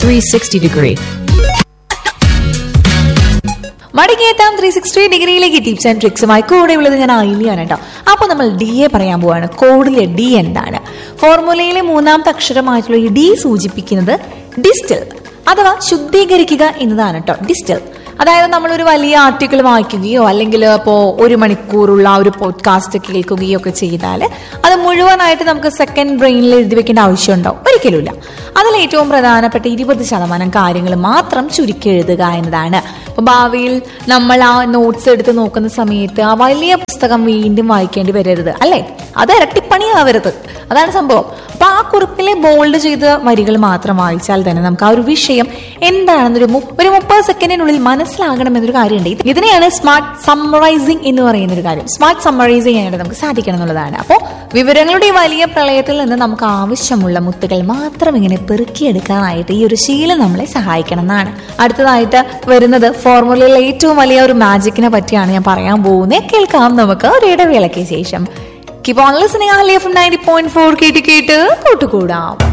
360 degree. മടങ്ങിയെത്താം three sixty ഡിഗ്രിയിലേക്ക് tips and ട്രിക്സുമായി കൂടെ ഉള്ളത് ഞാൻ ഐലിയാണ് കേട്ടോ അപ്പോൾ നമ്മൾ ഡി എ പറയാൻ പോവാണ് കോഡിലെ ഡി എന്താണ് ഫോർമുലയിലെ മൂന്നാമത്തെ അക്ഷരമായിട്ടുള്ള ഈ ഡി സൂചിപ്പിക്കുന്നത് ഡിസ്റ്റിൽ അഥവാ ശുദ്ധീകരിക്കുക എന്നതാണ് കേട്ടോ ഡിസ്റ്റിൽ അതായത് നമ്മളൊരു വലിയ ആർട്ടിക്കിൾ വായിക്കുകയോ അല്ലെങ്കിൽ ഇപ്പോൾ ഒരു മണിക്കൂറുള്ള ആ ഒരു പോഡ്കാസ്റ്റ് കേൾക്കുകയോ ഒക്കെ ചെയ്താൽ അത് മുഴുവനായിട്ട് നമുക്ക് സെക്കൻഡ് ബ്രെയിനിൽ എഴുതി വെക്കേണ്ട ആവശ്യമുണ്ടോ ഒരിക്കലുമില്ല അതിൽ ഏറ്റവും പ്രധാനപ്പെട്ട ഇരുപത് ശതമാനം കാര്യങ്ങൾ മാത്രം ചുരുക്കി എഴുതുക എന്നതാണ് അപ്പൊ ഭാവിയിൽ നമ്മൾ ആ നോട്ട്സ് എടുത്ത് നോക്കുന്ന സമയത്ത് ആ വലിയ പുസ്തകം വീണ്ടും വായിക്കേണ്ടി വരരുത് അല്ലേ അത് ഇരട്ടിപ്പണിയാവരുത് അതാണ് സംഭവം അപ്പൊ ആ കുറിപ്പിലെ ബോൾഡ് ചെയ്ത വരികൾ മാത്രം വായിച്ചാൽ തന്നെ നമുക്ക് ആ ഒരു വിഷയം എന്താണെന്നൊരു മു- ഒരു മുപ്പത് സെക്കൻഡിനുള്ളിൽ മനസ്സിലാകണമെന്നൊരു കാര്യമുണ്ട് ഇതിനെയാണ് സ്മാർട്ട് സമ്മറൈസിങ് എന്ന് പറയുന്ന ഒരു കാര്യം സ്മാർട്ട് സമ്മറൈസ് ചെയ്യാനായിട്ട് നമുക്ക് സാധിക്കണം എന്നുള്ളതാണ് അപ്പോൾ വിവരങ്ങളുടെ ഈ വലിയ പ്രളയത്തിൽ നിന്ന് നമുക്ക് ആവശ്യമുള്ള മുത്തുകൾ മാത്രം ഇങ്ങനെ പെറുക്കിയെടുക്കാനായിട്ട് ഈ ഒരു ശീലം നമ്മളെ സഹായിക്കണം എന്നാണ് അടുത്തതായിട്ട് വരുന്നത് ഫോർമുലയിലെ ഏറ്റവും വലിയ ഒരു മാജിക്കിനെ പറ്റിയാണ് ഞാൻ പറയാൻ പോകുന്നത് കേൾക്കാം നമുക്ക് ഒരു ഇടവേളയ്ക്ക് ശേഷം കീപ് ഓൺ ലിസണിംഗ് ആ എഫ് നയൻറ്റി പോയിന്റ് ഫോർ കേട്ട് കേട്ട് കൂട്ടുകൂടാം